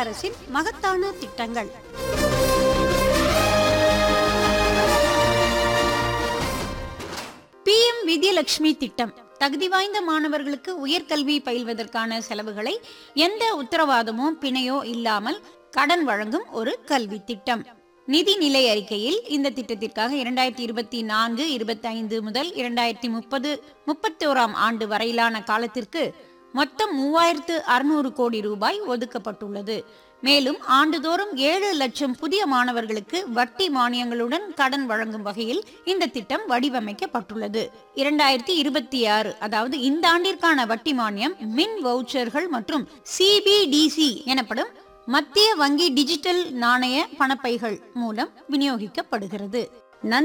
அரசின் மகத்தான திட்டங்கள் பிஎம் வித்யலட்சுமி திட்டம் தகுதி வாய்ந்த மாணவர்களுக்கு உயர்கல்வி பயில்வதற்கான செலவுகளை எந்த உத்தரவாதமோ பிணையோ இல்லாமல் கடன் வழங்கும் ஒரு கல்வி திட்டம் நிதி நிலை அறிக்கையில் இந்த திட்டத்திற்காக இரண்டாயிரத்தி இருபத்தி நான்கு இருபத்தி ஐந்து முதல் இரண்டாயிரத்தி முப்பது முப்பத்தி ஓராம் ஆண்டு வரையிலான காலத்திற்கு மொத்தம் மூவாயிரத்து அறுநூறு கோடி ரூபாய் ஒதுக்கப்பட்டுள்ளது மேலும் ஆண்டுதோறும் ஏழு லட்சம் புதிய மாணவர்களுக்கு வட்டி மானியங்களுடன் கடன் வழங்கும் வகையில் இந்த திட்டம் வடிவமைக்கப்பட்டுள்ளது இரண்டாயிரத்தி இருபத்தி ஆறு அதாவது இந்த ஆண்டிற்கான வட்டி மானியம் மின் வவுச்சர்கள் மற்றும் சிபிடிசி எனப்படும் மத்திய வங்கி டிஜிட்டல் நாணய பணப்பைகள் மூலம் விநியோகிக்கப்படுகிறது